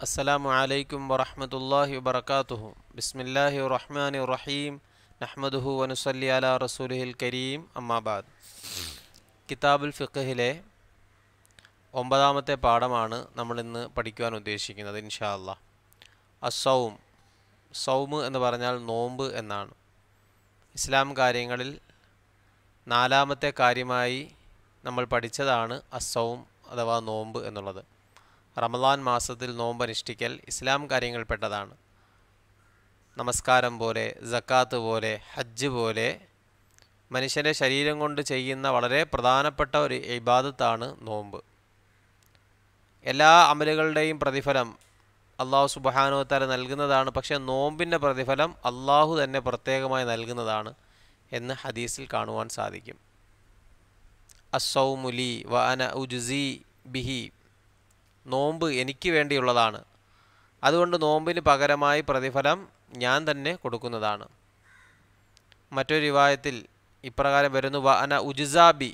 السلام عليكم ورحمة الله وبركاته بسم الله الرحمن الرحيم نحمده ونصلي على رسوله الكريم أما بعد കിതാബുൽ ഫിഖഹിലെ ഒമ്പതാമത്തെ പാഠമാണ് നമ്മൾ ഇന്ന് പഠിക്കുവാൻ ഉദ്ദേശിക്കുന്നത് ഇൻഷാ അല്ലാ അസൗം സൗമ് എന്ന് പറഞ്ഞാൽ നോമ്പ് എന്നാണ് ഇസ്ലാം കാര്യങ്ങളിൽ നാലാമത്തെ കാര്യമായി നമ്മൾ പഠിച്ചതാണ് അസൗം അഥവാ നോമ്പ് എന്നുള്ളത് റമദാൻ മാസത്തിൽ നോമ്പ് അനുഷ്ഠിക്കൽ ഇസ്ലാം കാര്യങ്ങളിൽപ്പെട്ടതാണ് നമസ്കാരം പോലെ ജക്കാത്ത് പോലെ ഹജ്ജ് പോലെ മനുഷ്യൻ്റെ ശരീരം കൊണ്ട് ചെയ്യുന്ന വളരെ പ്രധാനപ്പെട്ട ഒരു ഇബാദത്താണ് നോമ്പ് എല്ലാ അമലുകളുടെയും പ്രതിഫലം അള്ളാഹു സുബഹാനുവത്താല നൽകുന്നതാണ് പക്ഷേ നോമ്പിൻ്റെ പ്രതിഫലം അള്ളാഹു തന്നെ പ്രത്യേകമായി നൽകുന്നതാണ് എന്ന് ഹദീസിൽ കാണുവാൻ സാധിക്കും അസൗമുലി വ അന ഉജുസി ബിഹി നോമ്പ് എനിക്ക് വേണ്ടിയുള്ളതാണ് അതുകൊണ്ട് നോമ്പിന് പകരമായി പ്രതിഫലം ഞാൻ തന്നെ കൊടുക്കുന്നതാണ് മറ്റൊരു റിവായത്തിൽ ഇപ്രകാരം വരുന്നു വ അന ഉജുസാബി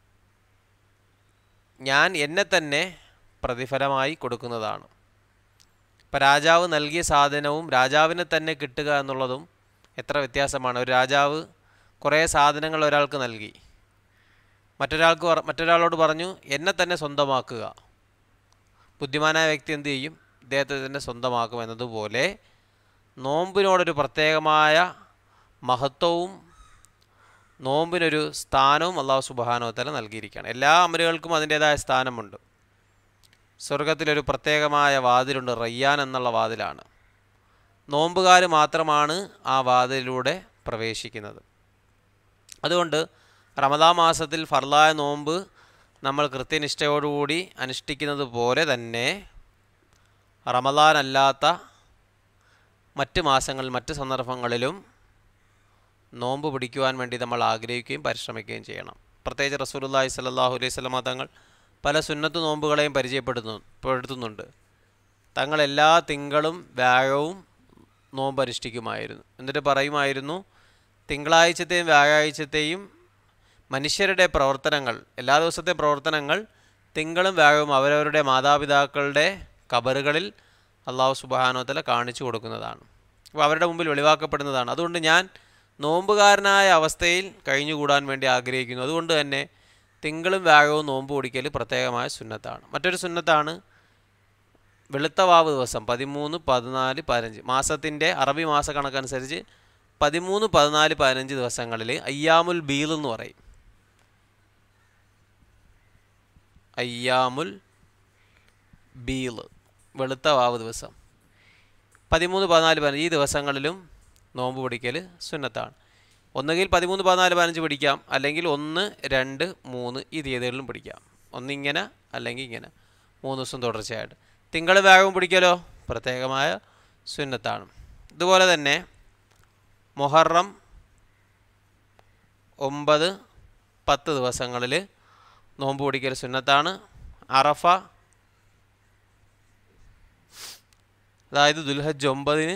ഞാൻ എന്നെ തന്നെ പ്രതിഫലമായി കൊടുക്കുന്നതാണ് ഇപ്പം രാജാവ് നൽകിയ സാധനവും രാജാവിനെ തന്നെ കിട്ടുക എന്നുള്ളതും എത്ര വ്യത്യാസമാണ് ഒരു രാജാവ് കുറേ സാധനങ്ങൾ ഒരാൾക്ക് നൽകി മറ്റൊരാൾക്ക് പറ- മറ്റൊരാളോട് പറഞ്ഞു എന്നെ തന്നെ സ്വന്തമാക്കുക ബുദ്ധിമാനായ വ്യക്തി എന്ത് ചെയ്യും ഇദ്ദേഹത്തെ തന്നെ സ്വന്തമാക്കും എന്നതുപോലെ നോമ്പിനോടൊരു പ്രത്യേകമായ മഹത്വവും നോമ്പിനൊരു സ്ഥാനവും അള്ളാഹു സുബാനോത്തല നൽകിയിരിക്കുകയാണ് എല്ലാ അമലുകൾക്കും അതിൻ്റേതായ സ്ഥാനമുണ്ട് സ്വർഗത്തിലൊരു പ്രത്യേകമായ വാതിലുണ്ട് റയ്യാൻ എന്നുള്ള വാതിലാണ് നോമ്പുകാർ മാത്രമാണ് ആ വാതിലിലൂടെ പ്രവേശിക്കുന്നത് അതുകൊണ്ട് റമദാ മാസത്തിൽ ഫർലായ നോമ്പ് നമ്മൾ കൃത്യനിഷ്ഠയോടുകൂടി അനുഷ്ഠിക്കുന്നത് പോലെ തന്നെ റമദാൻ അല്ലാത്ത മറ്റ് മാസങ്ങളിൽ മറ്റ് സന്ദർഭങ്ങളിലും നോമ്പ് പിടിക്കുവാൻ വേണ്ടി നമ്മൾ ആഗ്രഹിക്കുകയും പരിശ്രമിക്കുകയും ചെയ്യണം പ്രത്യേകിച്ച് റസൂലുള്ളാഹി സ്വല്ലല്ലാഹു അലൈഹി വസല്ലമ തങ്ങൾ പല സുന്നത്ത് നോമ്പുകളെയും പരിചയപ്പെടുന്നു പെടുത്തുന്നുണ്ട് തങ്ങൾ എല്ലാ തിങ്കളും വ്യാഴവും നോമ്പ് അനുഷ്ഠിക്കുമായിരുന്നു എന്നിട്ട് പറയുമായിരുന്നു തിങ്കളാഴ്ചത്തെയും വ്യാഴാഴ്ചത്തെയും മനുഷ്യരുടെ പ്രവർത്തനങ്ങൾ എല്ലാ ദിവസത്തെ പ്രവർത്തനങ്ങൾ തിങ്കളും വ്യാഴവും അവരവരുടെ മാതാപിതാക്കളുടെ കബറുകളിൽ അള്ളാഹു സുബാനോത്തല കാണിച്ചു കൊടുക്കുന്നതാണ് അപ്പോൾ അവരുടെ മുമ്പിൽ വെളിവാക്കപ്പെടുന്നതാണ് അതുകൊണ്ട് ഞാൻ നോമ്പുകാരനായ അവസ്ഥയിൽ കഴിഞ്ഞുകൂടാൻ വേണ്ടി ആഗ്രഹിക്കുന്നു അതുകൊണ്ട് തന്നെ തിങ്കളും വ്യാഴവും നോമ്പ് പിടിക്കൽ പ്രത്യേകമായ സുന്നത്താണ് മറ്റൊരു സുന്നത്താണ് വെളുത്ത വാവ് ദിവസം പതിമൂന്ന് പതിനാല് പതിനഞ്ച് മാസത്തിൻ്റെ അറബി മാസ കണക്കനുസരിച്ച് പതിമൂന്ന് പതിനാല് പതിനഞ്ച് ദിവസങ്ങളിൽ അയ്യാമുൽ ബീൽ എന്ന് പറയും അയ്യാമുൽ ബീൽ വെളുത്ത വാവ് ദിവസം പതിമൂന്ന് പതിനാല് പതിനഞ്ച് ഈ ദിവസങ്ങളിലും നോമ്പ് പിടിക്കൽ സുന്നത്താണ് ഒന്നുകിൽ പതിമൂന്ന് പതിനാല് പതിനഞ്ച് പിടിക്കാം അല്ലെങ്കിൽ ഒന്ന് രണ്ട് മൂന്ന് ഈ തീയതികളിലും പിടിക്കാം ഒന്നിങ്ങനെ അല്ലെങ്കിൽ ഇങ്ങനെ മൂന്ന് ദിവസം തുടർച്ചയായിട്ട് തിങ്കൾ വ്യാഴവും പിടിക്കലോ പ്രത്യേകമായ സുന്നത്താണ് ഇതുപോലെ തന്നെ മൊഹറം ഒമ്പത് പത്ത് ദിവസങ്ങളിൽ നോമ്പ് പിടിക്കൽ സുന്നത്താണ് അറഫ അതായത് ദുൽഹജ്ജ് ഒമ്പതിന്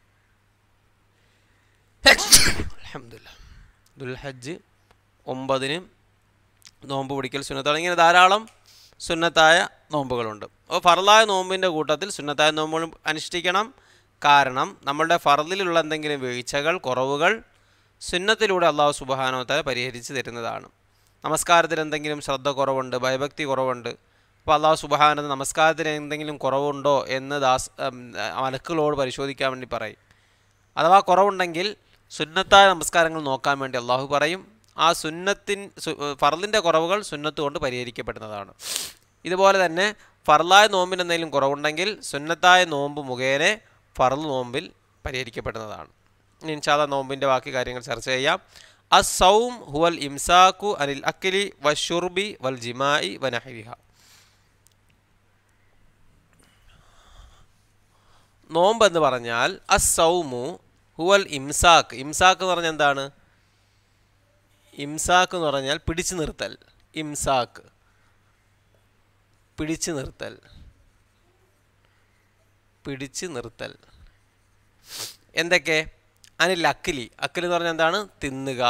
അൽഹംദുലില്ലാ. ദുൽഹജ്ജ് ഒമ്പതിന് നോമ്പ് പിടിക്കൽ സുന്നത്താണ് ഇങ്ങനെ ധാരാളം സുന്നത്തായ നോമ്പുകളുണ്ട് അപ്പോൾ ഫറലായ നോമ്പിൻ്റെ കൂട്ടത്തിൽ സുന്നത്തായ നോമ്പുകളും അനുഷ്ഠിക്കണം കാരണം നമ്മളുടെ ഫറലിലുള്ള എന്തെങ്കിലും വീഴ്ചകൾ കുറവുകൾ സുന്നത്തിലൂടെ അള്ളാഹു സുബഹാനോത്തല പരിഹരിച്ച് തരുന്നതാണ് നമസ്കാരത്തിൽ എന്തെങ്കിലും ശ്രദ്ധ കുറവുണ്ട് ഭയഭക്തി കുറവുണ്ട് അപ്പോൾ അള്ളാഹു സുബഹാനത് നമസ്കാരത്തിന് എന്തെങ്കിലും കുറവുണ്ടോ എന്ന് ദാസ് ഉം, മലക്കുകളോട് പരിശോധിക്കാൻ വേണ്ടി പറയും അഥവാ കുറവുണ്ടെങ്കിൽ സുന്നത്തായ നമസ്കാരങ്ങൾ നോക്കാൻ വേണ്ടി അള്ളാഹു പറയും ആ സുന്നത്തിൻ സു- ഫർലിൻ്റെ കുറവുകൾ സുന്നത്ത് കൊണ്ട് പരിഹരിക്കപ്പെടുന്നതാണ് ഇതുപോലെ തന്നെ ഫർലായ നോമ്പിന് എന്തെങ്കിലും കുറവുണ്ടെങ്കിൽ സുന്നത്തായ നോമ്പ് മുഖേന ഫർൽ നോമ്പിൽ പരിഹരിക്കപ്പെടുന്നതാണ് ഇനി ഇൻഷാല്ല നോമ്പിൻ്റെ ബാക്കി കാര്യങ്ങൾ ചർച്ച ചെയ്യാം അസൗം ഹുവൽ ഇംസാക്കു അനിൽ അക്കിലി വഷുർബി വൽ ജിമായി വനഹിവിഹ നോമ്പ് എന്ന് പറഞ്ഞാൽ അസൗമു ഹുവൽ ഇംസാക്ക് ഇംസാക്ക് എന്ന് പറഞ്ഞാൽ എന്താണ് ഇംസാക്ക് എന്ന് പറഞ്ഞാൽ പിടിച്ചു നിർത്തൽ ഇംസാക്ക് പിടിച്ചു നിർത്തൽ പിടിച്ചു നിർത്തൽ എന്തൊക്കെ അനിൽ അക്കിലി അക്കിലി എന്ന് പറഞ്ഞാൽ എന്താണ് തിന്നുക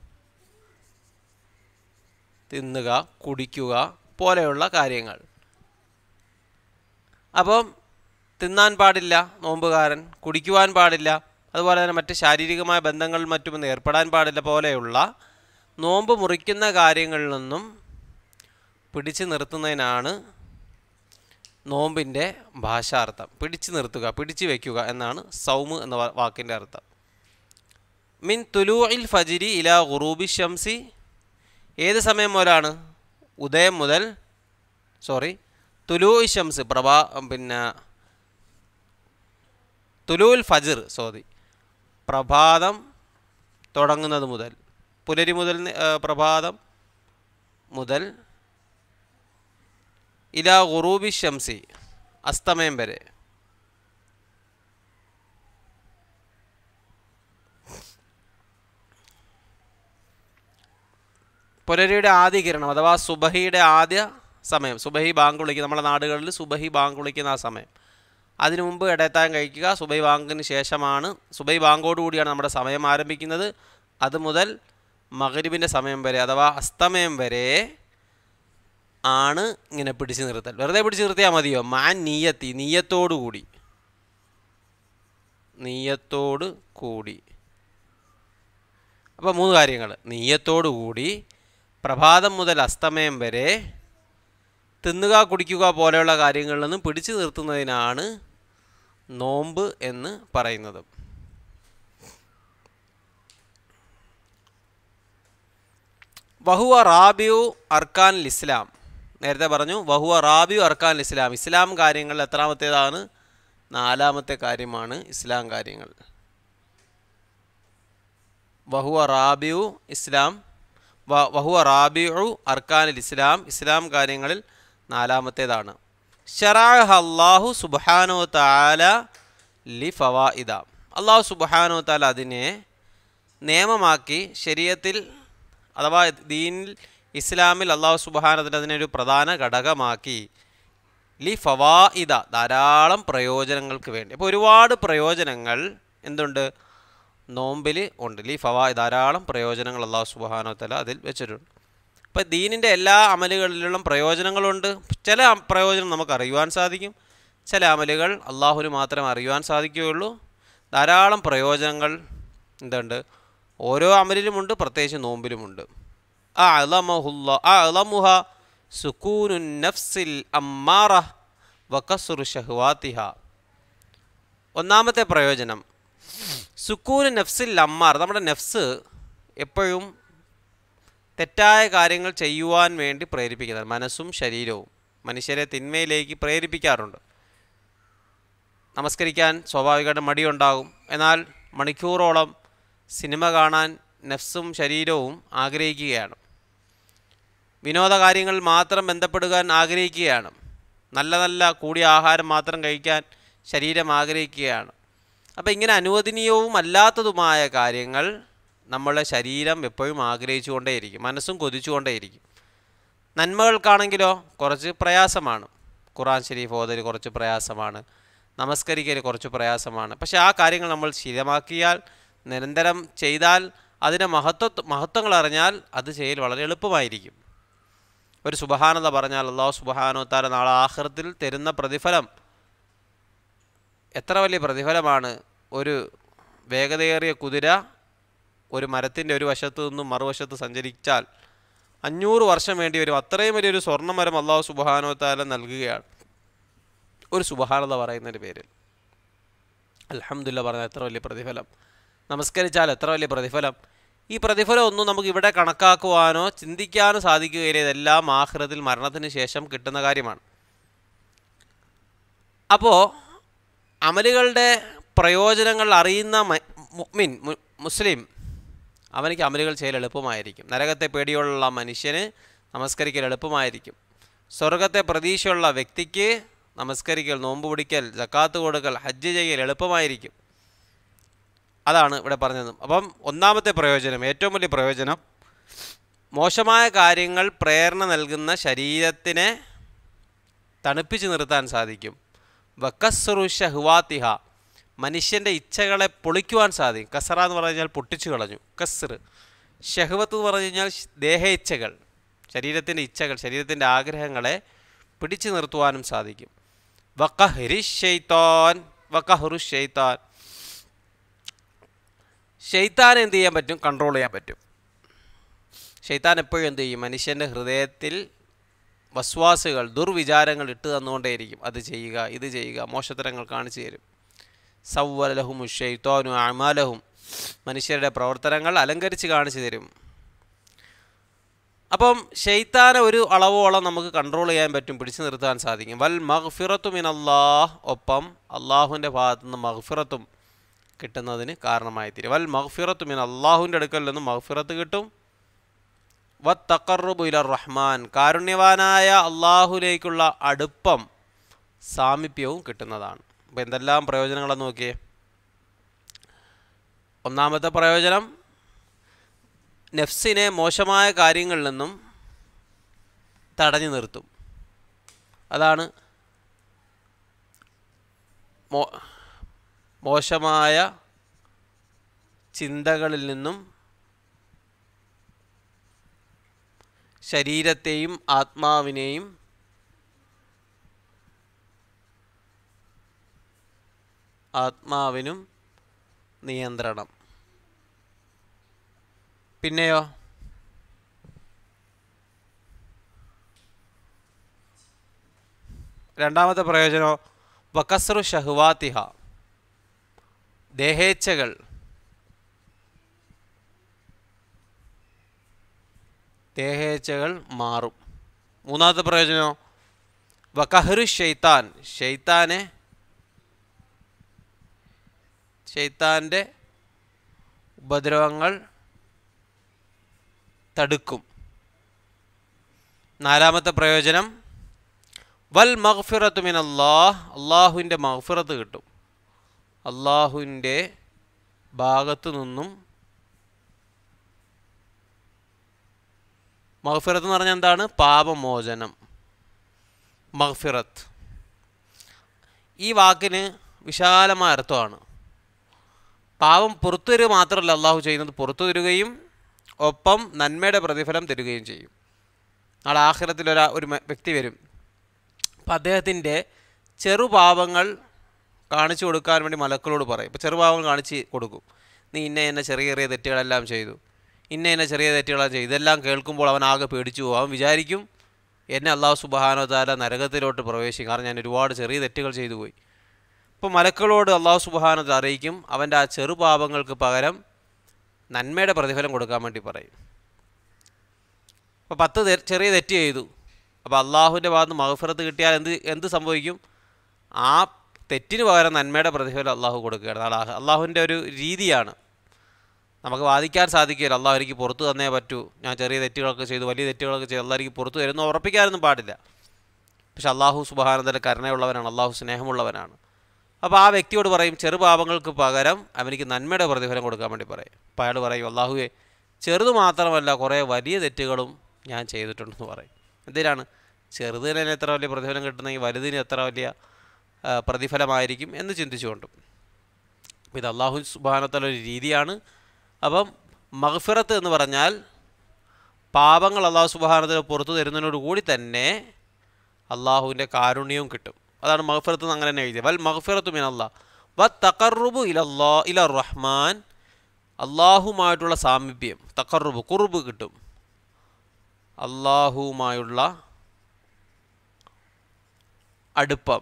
തിന്നുക കുടിക്കുക പോലെയുള്ള കാര്യങ്ങൾ അപ്പം തിന്നാൻ പാടില്ല നോമ്പുകാരൻ കുടിക്കുവാൻ പാടില്ല അതുപോലെ തന്നെ മറ്റ് ശാരീരികമായ ബന്ധങ്ങളിൽ മറ്റുമൊന്നും ഏർപ്പെടാൻ പാടില്ല പോലെയുള്ള നോമ്പ് മുറിക്കുന്ന കാര്യങ്ങളിൽ നിന്നും പിടിച്ചു നിർത്തുന്നതിനാണ് നോമ്പിൻ്റെ ഭാഷാർത്ഥം പിടിച്ചു നിർത്തുക പിടിച്ചു വയ്ക്കുക എന്നാണ് സൗമ് എന്ന വാ- വാക്കിൻ്റെ അർത്ഥം മിൻ തുലൂഇൽ ഫജിരി ഇല ഗുറൂബി ഷംസി ഏത് സമയം മുതലാണ് ഉദയം മുതൽ സോറി തുലൂ ഷംസ് പ്രഭാ പിന്നെ തുലൂൽ ഫജിർ സോറി പ്രഭാതം തുടങ്ങുന്നത് മുതൽ പുലരി മുതൽ നി- ഏ, പ്രഭാതം മുതൽ ഇല ഗുറൂബി ഷംസി അസ്തമയം വരെ പുലരിയുടെ ആദ്യ കിരണം അഥവാ സുബഹിയുടെ ആദ്യ സമയം സുബഹി ബാങ്ക് വിളിക്കുന്ന നമ്മുടെ നാടുകളിൽ സുബഹി ബാങ്ക് വിളിക്കുന്ന ആ സമയം അതിനു മുമ്പ് ഇടയത്താൻ കഴിക്കുക സുബൈ ബാങ്കിന് ശേഷമാണ് സുബൈ ബാങ്കോടുകൂടിയാണ് നമ്മുടെ സമയം ആരംഭിക്കുന്നത് അത് മുതൽ മകരിബിൻ്റെ സമയം വരെ അഥവാ അസ്തമയം വരെ ആണ് ഇങ്ങനെ പിടിച്ചു നിർത്തൽ വെറുതെ പിടിച്ചു നിർത്തിയാൽ മതിയോ മാൻ നീയത്തി നീയത്തോടു കൂടി നീയത്തോട് കൂടി അപ്പോൾ മൂന്ന് കാര്യങ്ങൾ നീയത്തോടു കൂടി പ്രഭാതം മുതൽ അസ്തമയം വരെ തിന്നുക കുടിക്കുക പോലെയുള്ള കാര്യങ്ങളിൽ നിന്നും പിടിച്ചു നിർത്തുന്നതിനാണ് നോമ്പ് എന്ന് പറയുന്നത് വഹുവ റാബിയു അർക്കാൻ ഇസ്ലാം നേരത്തെ പറഞ്ഞു വഹുവ റാബിയു അർക്കാൻ ഇസ്ലാം ഇസ്ലാം കാര്യങ്ങൾ എത്രാമത്തേതാണ് നാലാമത്തെ കാര്യമാണ് ഇസ്ലാം കാര്യങ്ങൾ വഹുവ റാബിയു ഇസ്ലാം വ- വഹുവ റാബിയു അർക്കാനിൽ ഇസ്ലാം ഇസ്ലാം കാര്യങ്ങളിൽ നാലാമത്തേതാണ് ഷറാഹ് അള്ളാഹു സുബാനോ താല ലി ഫവായിദ അള്ളാഹു സുബാനോ താല അതിനെ നിയമമാക്കി ശരീരത്തിൽ അഥവാ ദീനിൽ ഇസ്ലാമിൽ അള്ളാഹു സുബാനത്തിന് അതിനൊരു പ്രധാന ഘടകമാക്കി ലി ഫവായിദ ധാരാളം പ്രയോജനങ്ങൾക്ക് വേണ്ടി അപ്പോൾ ഒരുപാട് പ്രയോജനങ്ങൾ എന്തുണ്ട് നോമ്പിൽ ഉണ്ട് ലി ഫവാ ധാരാളം പ്രയോജനങ്ങൾ അള്ളാഹു സുബാനോ തല അതിൽ വെച്ചിട്ടുണ്ട് അപ്പോൾ ദീനിൻ്റെ എല്ലാ അമലുകളിലുള്ള പ്രയോജനങ്ങളുണ്ട് ചില അം- പ്രയോജനം നമുക്ക് അറിയുവാൻ സാധിക്കും ചില അമലുകൾ അള്ളാഹുവിന് മാത്രമേ അറിയുവാൻ സാധിക്കുകയുള്ളൂ ധാരാളം പ്രയോജനങ്ങൾ എന്തുണ്ട് ഓരോ അമലിലുമുണ്ട് പ്രത്യേകിച്ച് നോമ്പിലുമുണ്ട് ആ അലമഹുല്ല ആ അലമുഹ സുക്കൂനു നഫ്സിൽ അമ്മാറ വക്കസുറു ഷഹ്വാത്തിഹ ഒന്നാമത്തെ പ്രയോജനം സുക്കൂന് നഫ്സിൽ അമ്മാർ നമ്മുടെ നഫ്സ് എപ്പോഴും തെറ്റായ കാര്യങ്ങൾ ചെയ്യുവാൻ വേണ്ടി പ്രേരിപ്പിക്കുന്നത് മനസ്സും ശരീരവും മനുഷ്യരെ തിന്മയിലേക്ക് പ്രേരിപ്പിക്കാറുണ്ട് നമസ്കരിക്കാൻ സ്വാഭാവികമായിട്ട് മടിയുണ്ടാകും എന്നാൽ മണിക്കൂറോളം സിനിമ കാണാൻ നഫ്സും ശരീരവും ആഗ്രഹിക്കുകയാണ് വിനോദ കാര്യങ്ങൾ മാത്രം ബന്ധപ്പെടുവാൻ ആഗ്രഹിക്കുകയാണ് നല്ല നല്ല കൂടിയ ആഹാരം മാത്രം കഴിക്കാൻ ശരീരം ആഗ്രഹിക്കുകയാണ് അപ്പോൾ ഇങ്ങനെ അനുവദനീയവും അല്ലാത്തതുമായ കാര്യങ്ങൾ നമ്മളെ ശരീരം എപ്പോഴും ആഗ്രഹിച്ചുകൊണ്ടേയിരിക്കും മനസ്സും കൊതിച്ചുകൊണ്ടേയിരിക്കും നന്മകൾക്കാണെങ്കിലോ കുറച്ച് പ്രയാസമാണ് ഖുറാൻ ഷരീഫ് ഓതൽ കുറച്ച് പ്രയാസമാണ് നമസ്കരിക്കൽ കുറച്ച് പ്രയാസമാണ് പക്ഷേ ആ കാര്യങ്ങൾ നമ്മൾ ശീലമാക്കിയാൽ നിരന്തരം ചെയ്താൽ അതിൻ്റെ മഹത്വ മഹത്വങ്ങൾ അറിഞ്ഞാൽ അത് ചെയ്യൽ വളരെ എളുപ്പമായിരിക്കും ഒരു സുബഹാനത പറഞ്ഞാൽ അള്ളാഹു സുബഹാനോ താര നാളെ ആഹ്റത്തിൽ തരുന്ന പ്രതിഫലം എത്ര വലിയ പ്രതിഫലമാണ് ഒരു വേഗതയേറിയ കുതിര ഒരു മരത്തിൻ്റെ ഒരു വശത്തു നിന്നും മറുവശത്ത് സഞ്ചരിച്ചാൽ അഞ്ഞൂറ് വർഷം വേണ്ടി വരും അത്രയും വലിയൊരു സ്വർണ്ണമരം അള്ളാഹു സുബഹാനോ താല നൽകുകയാണ് ഒരു സുബഹാനത പറയുന്നതിൻ്റെ പേരിൽ അലഹമുല്ല പറഞ്ഞാൽ എത്ര വലിയ പ്രതിഫലം നമസ്കരിച്ചാൽ എത്ര വലിയ പ്രതിഫലം ഈ പ്രതിഫലം ഒന്നും നമുക്ക് ഇവിടെ കണക്കാക്കുവാനോ ചിന്തിക്കാനോ സാധിക്കുകയില്ല ഇതെല്ലാം ആഹ്റത്തിൽ മരണത്തിന് ശേഷം കിട്ടുന്ന കാര്യമാണ് അപ്പോൾ അമലുകളുടെ പ്രയോജനങ്ങൾ അറിയുന്ന മ- മുഅ്മിൻ മു- മുസ്ലിം അവനിക്ക് അമലുകൾ ചെയ്യൽ എളുപ്പമായിരിക്കും നരകത്തെ പേടിയുള്ള മനുഷ്യന് നമസ്കരിക്കൽ എളുപ്പമായിരിക്കും സ്വർഗത്തെ പ്രതീക്ഷയുള്ള വ്യക്തിക്ക് നമസ്കരിക്കൽ നോമ്പ് പിടിക്കൽ ജക്കാത്ത് കൊടുക്കൽ ഹജ്ജ് ചെയ്യൽ എളുപ്പമായിരിക്കും അതാണ് ഇവിടെ പറഞ്ഞത് അപ്പം ഒന്നാമത്തെ പ്രയോജനം ഏറ്റവും വലിയ പ്രയോജനം മോശമായ കാര്യങ്ങൾ പ്രേരണ നൽകുന്ന ശരീരത്തിനെ തണുപ്പിച്ച് നിർത്താൻ സാധിക്കും വക്കസ്റു ഷഹ്വാത്തിഹ മനുഷ്യൻ്റെ ഇച്ഛകളെ പൊളിക്കുവാൻ സാധിക്കും കസറ എന്ന് പറഞ്ഞു കഴിഞ്ഞാൽ പൊട്ടിച്ചു കളഞ്ഞു കസ്ർ ഷഹ്വത്ത് എന്ന് പറഞ്ഞു കഴിഞ്ഞാൽ ദേഹ ഇച്ഛകൾ ശരീരത്തിൻ്റെ ഇച്ഛകൾ ശരീരത്തിൻ്റെ ആഗ്രഹങ്ങളെ പിടിച്ചു നിർത്തുവാനും സാധിക്കും വക്കഹരി ഷെയ്ത്താൻ വക്കഹറു ഷെയ്ത്താൻ ഷെയ്ത്താൻ എന്ത് ചെയ്യാൻ പറ്റും കൺട്രോൾ ചെയ്യാൻ പറ്റും ഷെയ്ത്താൻ എപ്പോഴും എന്ത് ചെയ്യും മനുഷ്യൻ്റെ ഹൃദയത്തിൽ വസ്വാസുകൾ ദുർവിചാരങ്ങൾ ഇട്ട് തന്നുകൊണ്ടേയിരിക്കും അത് ചെയ്യുക ഇത് ചെയ്യുക മോശത്തരങ്ങൾ കാണിച്ചു തരും സവ്വലഹും ഷെയ്ത്താനു അമാലഹും മനുഷ്യരുടെ പ്രവർത്തനങ്ങൾ അലങ്കരിച്ച് കാണിച്ചു തരും അപ്പം ഷെയ്ത്താനെ ഒരു അളവോളം നമുക്ക് കൺട്രോൾ ചെയ്യാൻ പറ്റും പിടിച്ചു നിർത്താൻ സാധിക്കും വൽ മഹ്ഫിറത്തും ഇൻ അള്ളാഹ് ഒപ്പം അള്ളാഹുവിൻ്റെ ഭാഗത്തു നിന്ന് മഹ്ഫിറത്തും കിട്ടുന്നതിന് കാരണമായി തീരും വൽ മഹ്ഫിറത്തും ഇൻ അള്ളാഹുവിൻ്റെ അടുക്കൽ നിന്ന് മഹ്ഫിറത്ത് കിട്ടും വ തക്കറുബു ഇല റഹ്മാൻ കാരുണ്യവാനായ അള്ളാഹുലേക്കുള്ള അടുപ്പം സാമീപ്യവും കിട്ടുന്നതാണ് അപ്പോൾ എന്തെല്ലാം പ്രയോജനങ്ങളെന്ന് നോക്കിയേ ഒന്നാമത്തെ പ്രയോജനം നെഫ്സിനെ മോശമായ കാര്യങ്ങളിൽ നിന്നും തടഞ്ഞു നിർത്തും അതാണ് മോ മോശമായ ചിന്തകളിൽ നിന്നും ശരീരത്തെയും ആത്മാവിനെയും ആത്മാവിനും നിയന്ത്രണം പിന്നെയോ രണ്ടാമത്തെ പ്രയോജനോ വക്കസ്രു ഷഹ്വാത്തിഹ ദേഹേച്ഛകൾ ദേഹേച്ഛകൾ മാറും മൂന്നാമത്തെ പ്രയോജനോ വക്കഹ്റു ഷെയ്ത്താൻ ഷെയ്ത്താനെ ഷെയ്ത്താൻ്റെ ഉപദ്രവങ്ങൾ തടുക്കും നാലാമത്തെ പ്രയോജനം വൽ മഗ്ഫിറത്ത് മിൻ അള്ളാഹ് അള്ളാഹുവിൻ്റെ മഗ്ഫിറത്ത് കിട്ടും അള്ളാഹുവിൻ്റെ ഭാഗത്തു നിന്നും മഗ്ഫിറത്ത് എന്ന് പറഞ്ഞാൽ എന്താണ് പാപമോചനം മഗ്ഫിറത്ത് ഈ വാക്കിന് വിശാലമായ അർത്ഥമാണ് പാവം പുറത്തു തരിക മാത്രമല്ല അള്ളാഹു ചെയ്യുന്നത് പുറത്തു തരികയും ഒപ്പം നന്മയുടെ പ്രതിഫലം തരികയും ചെയ്യും നാളെ ആഖിറത്തിൽ ഒരാ ഒരു മ- വ്യക്തി വരും അപ്പം അദ്ദേഹത്തിൻ്റെ ചെറുപാപങ്ങൾ കാണിച്ചു കൊടുക്കാൻ വേണ്ടി മലക്കളോട് പറയും ഇപ്പോൾ ചെറുപാപങ്ങൾ കാണിച്ച് കൊടുക്കും നീ ഇന്ന ഇന്ന ചെറിയ ചെറിയ തെറ്റുകളെല്ലാം ചെയ്തു ഇന്ന ഇന്ന ചെറിയ തെറ്റുകളെല്ലാം ചെയ്തു ഇതെല്ലാം കേൾക്കുമ്പോൾ അവൻ ആകെ പേടിച്ചു പോകും അവൻ വിചാരിക്കും എന്നെ അള്ളാഹു സുബാനോ താല നരകത്തിലോട്ട് പ്രവേശിക്കും കാരണം ഞാൻ ഒരുപാട് ചെറിയ തെറ്റുകൾ ചെയ്തു പോയി ഇപ്പോൾ മലക്കളോട് അള്ളാഹു സുബാനത്ത് അറിയിക്കും അവൻ്റെ ആ ചെറുപാപങ്ങൾക്ക് പകരം നന്മയുടെ പ്രതിഫലം കൊടുക്കാൻ വേണ്ടി പറയും അപ്പോൾ പത്ത് തെ- ചെറിയ തെറ്റ് ചെയ്തു അപ്പോൾ അള്ളാഹുവിൻ്റെ ഭാഗത്ത് നിന്ന് മഹഫറത്ത് കിട്ടിയാൽ എന്ത് എന്ത് സംഭവിക്കും ആ തെറ്റിന് പകരം നന്മയുടെ പ്രതിഫലം അള്ളാഹു കൊടുക്കുകയാണ് നാളെ ആഹ് അള്ളാഹുവിൻ്റെ ഒരു രീതിയാണ് നമുക്ക് വാദിക്കാൻ സാധിക്കില്ല അള്ളാഹു എനിക്ക് പുറത്തു തന്നേ പറ്റൂ ഞാൻ ചെറിയ തെറ്റുകളൊക്കെ ചെയ്തു വലിയ തെറ്റുകളൊക്കെ ചെയ്തു അള്ളാഹ് എനിക്ക് പുറത്തു തരുന്നു ഉറപ്പിക്കാനൊന്നും പാടില്ല പക്ഷെ അള്ളാഹു സുബാനന്ദൻ്റെ കരുണയുള്ളവനാണ് അള്ളാഹു സ്നേഹമുള്ളവനാണ് അപ്പോൾ ആ വ്യക്തിയോട് പറയും ചെറുപാപങ്ങൾക്ക് പകരം അവനിക്ക് നന്മയുടെ പ്രതിഫലം കൊടുക്കാൻ വേണ്ടി പറയും അപ്പോൾ അയാൾ പറയും അള്ളാഹുവെ ചെറുത് മാത്രമല്ല കുറേ വലിയ തെറ്റുകളും ഞാൻ ചെയ്തിട്ടുണ്ടെന്ന് പറയും എന്തിനാണ് ചെറുതിന് തന്നെ എത്ര വലിയ പ്രതിഫലം കിട്ടുന്നെങ്കിൽ വലുതിന് എത്ര വലിയ ആ, പ്രതിഫലമായിരിക്കും എന്ന് ചിന്തിച്ചുകൊണ്ടും അപ്പോൾ ഇത് അള്ളാഹു സുബാനത്തുള്ള ഒരു രീതിയാണ് അപ്പം മഹഫിറത്ത് എന്ന് പറഞ്ഞാൽ പാപങ്ങൾ അള്ളാഹു സുബാനത്തിന് പുറത്തു തരുന്നതിനോട് കൂടി തന്നെ അള്ളാഹുവിൻ്റെ കാരുണ്യവും കിട്ടും അതാണ് മഹഫിറത്ത് എന്ന് അങ്ങനെ തന്നെ എഴുതിയത് വൽ മഹഫിറത്തു മിൻ അള്ളാഹ് വ തക്കറുബു ഇലല്ലാ ഇല റഹ്മാൻ അള്ളാഹുമായിട്ടുള്ള സാമീപ്യം തക്കറുബ് കുറുബ് കിട്ടും അള്ളാഹുവുമായുള്ള അടുപ്പം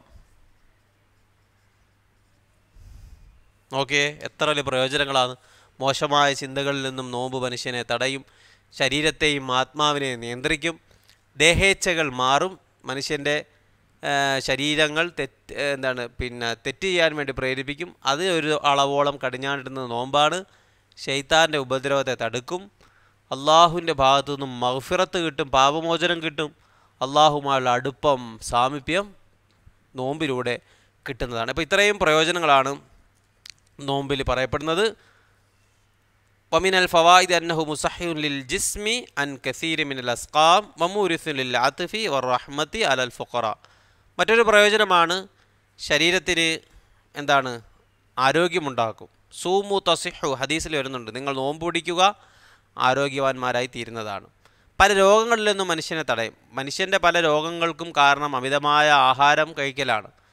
നോക്കിയേ എത്ര വലിയ പ്രയോജനങ്ങളാണ് മോശമായ ചിന്തകളിൽ നിന്നും നോമ്പ് മനുഷ്യനെ തടയും ശരീരത്തെയും ആത്മാവിനെയും നിയന്ത്രിക്കും ദേഹേച്ഛകൾ മാറും മനുഷ്യൻ്റെ ആ, ശരീരങ്ങൾ തെറ്റ് എന്താണ് പിന്നെ തെറ്റ് ചെയ്യാൻ വേണ്ടി പ്രേരിപ്പിക്കും അത് ഒരു അളവോളം കടിഞ്ഞാണിടുന്ന നോമ്പാണ് ഷെയ്ത്താൻ്റെ ഉപദ്രവത്തെ തടുക്കും അള്ളാഹുവിൻ്റെ ഭാഗത്തു നിന്നും മഹഫിറത്ത് കിട്ടും പാപമോചനം കിട്ടും അള്ളാഹുമായുള്ള അടുപ്പം സാമീപ്യം നോമ്പിലൂടെ കിട്ടുന്നതാണ് അപ്പോൾ ഇത്രയും പ്രയോജനങ്ങളാണ് നോമ്പിൽ പറയപ്പെടുന്നത് ومن الفوائد أنه مصحح للجسم عن كثير من الأسقام ومورث للعطف والرحمة على الفقراء മറ്റൊരു പ്രയോജനമാണ് ശരീരത്തിന് എന്താണ് ആരോഗ്യമുണ്ടാക്കും സൂമു തസിഹു ഹദീസിൽ വരുന്നുണ്ട് നിങ്ങൾ നോമ്പ് പിടിക്കുക ആരോഗ്യവാന്മാരായി തീരുന്നതാണ് പല രോഗങ്ങളിൽ നിന്നും മനുഷ്യനെ തടയും മനുഷ്യൻ്റെ പല രോഗങ്ങൾക്കും കാരണം അമിതമായ ആഹാരം കഴിക്കലാണ്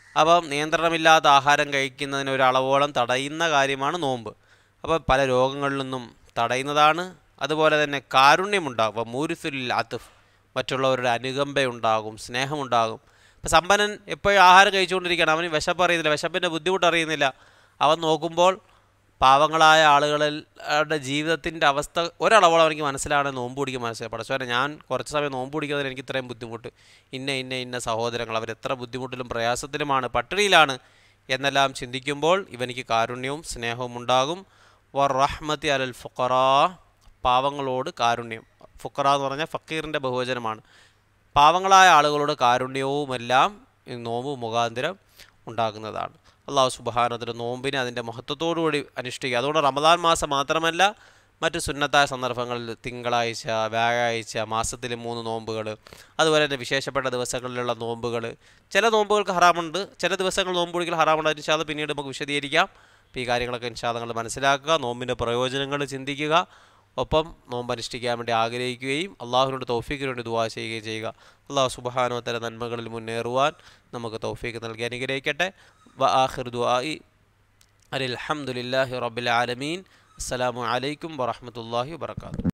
അപ്പം നിയന്ത്രണമില്ലാത്ത ആഹാരം കഴിക്കുന്നതിന് ഒരു അളവോളം തടയുന്ന കാര്യമാണ് നോമ്പ് അപ്പോൾ പല രോഗങ്ങളിൽ നിന്നും തടയുന്നതാണ് അതുപോലെ തന്നെ കാരുണ്യമുണ്ടാകും മൂരിസുൽ അത്തുഫ് മറ്റുള്ളവരുടെ അനുകമ്പയുണ്ടാകും സ്നേഹമുണ്ടാകും ഇപ്പം സമ്പന്നൻ എപ്പോഴും ആഹാരം കഴിച്ചുകൊണ്ടിരിക്കുകയാണ് അവന് വിശപ്പ് അറിയുന്നില്ല വിശപ്പിൻ്റെ ബുദ്ധിമുട്ട് അറിയുന്നില്ല അവൻ നോക്കുമ്പോൾ പാവങ്ങളായ ആളുകളുടെ ജീവിതത്തിൻ്റെ അവസ്ഥ ഒരളവോളം എനിക്ക് മനസ്സിലാണ് നോമ്പ് പിടിക്കാൻ മനസ്സിലായി പടച്ചോനെ ഞാൻ കുറച്ച് സമയം നോമ്പ് പിടിക്കുന്നതിന് എനിക്ക് ഇത്രയും ബുദ്ധിമുട്ട് ഇന്ന ഇന്ന ഇന്ന സഹോദരങ്ങൾ അവരെത്ര ബുദ്ധിമുട്ടിലും പ്രയാസത്തിലുമാണ് പട്ടിണിയിലാണ് എന്നെല്ലാം ചിന്തിക്കുമ്പോൾ ഇവനിക്ക് കാരുണ്യവും സ്നേഹവും ഉണ്ടാകും വർ റഹ്മത്തി അലൽ ഫുക്കറാ പാവങ്ങളോട് കാരുണ്യം ഫുക്കറ എന്ന് പറഞ്ഞാൽ ഫക്കീറിൻ്റെ ബഹുവചനമാണ് പാവങ്ങളായ ആളുകളോട് കാരുണ്യവുമെല്ലാം ഈ നോമ്പ് മുഖാന്തരം ഉണ്ടാകുന്നതാണ് അള്ളാഹു സുബാനത്തിൻ്റെ നോമ്പിനെ അതിൻ്റെ മഹത്വത്തോടുകൂടി അനുഷ്ഠിക്കുക അതുകൊണ്ട് റമദാൻ മാസം മാത്രമല്ല മറ്റ് സുന്നത്തായ സന്ദർഭങ്ങളിൽ തിങ്കളാഴ്ച വ്യാഴാഴ്ച മാസത്തിൽ മൂന്ന് നോമ്പുകൾ അതുപോലെ തന്നെ വിശേഷപ്പെട്ട ദിവസങ്ങളിലുള്ള നോമ്പുകൾ ചില നോമ്പുകൾക്ക് ഹറാമുണ്ട് ചില ദിവസങ്ങൾ നോമ്പ് പിടിക്കൽ ഹറാമുണ്ട് അതിന് അത് പിന്നീട് നമുക്ക് വിശദീകരിക്കാം അപ്പോൾ ഈ കാര്യങ്ങളൊക്കെ ഇൻഷാദങ്ങൾ മനസ്സിലാക്കുക നോമ്പിൻ്റെ പ്രയോജനങ്ങൾ ചിന്തിക്കുക ഒപ്പം നോമ്പ് അനുഷ്ഠിക്കാൻ വേണ്ടി ആഗ്രഹിക്കുകയും അള്ളാഹുവിനോട് തൗഫീക്കിന് വേണ്ടി ദുവാ ചെയ്യുകയും ചെയ്യുക അള്ളാഹു സുബാനോ തല നന്മകളിൽ മുന്നേറുവാൻ നമുക്ക് തൗഫീക്ക് നൽകി അനുഗ്രഹിക്കട്ടെ വ ആഖിർ ദുആഇ അലഹമുല്ലാഹി റബ്ബിൽ ആലമീൻ അസ്സലാമു അലൈക്കും വറഹമത്തല്ലാഹി വാത്തു